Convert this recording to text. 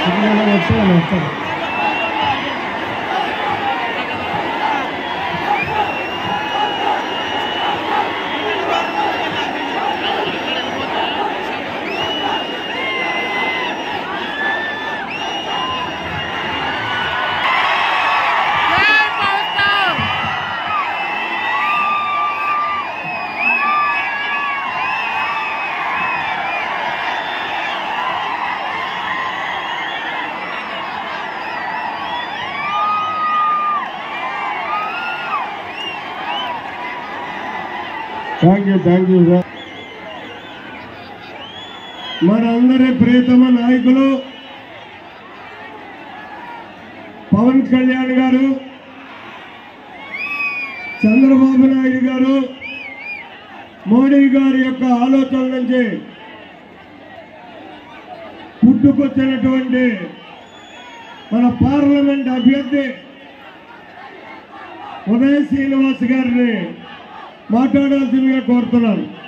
signal వచ్చి వాళ్ళు వస్తారు thank you thank you sir మనందరి ప్రియతమ నాయకులు పవన్ కళ్యాణ్ గారు చంద్రబాబు నాయుడు గారు మోడీ గారి యొక్క ఆలోచన నుంచి పుట్టుకొచ్చినటువంటి మన పార్లమెంట్ అభ్యర్థి ఉదయ శ్రీనివాస్ గారిని మాట్లాడాల్సిందిగా కోరుతున్నాను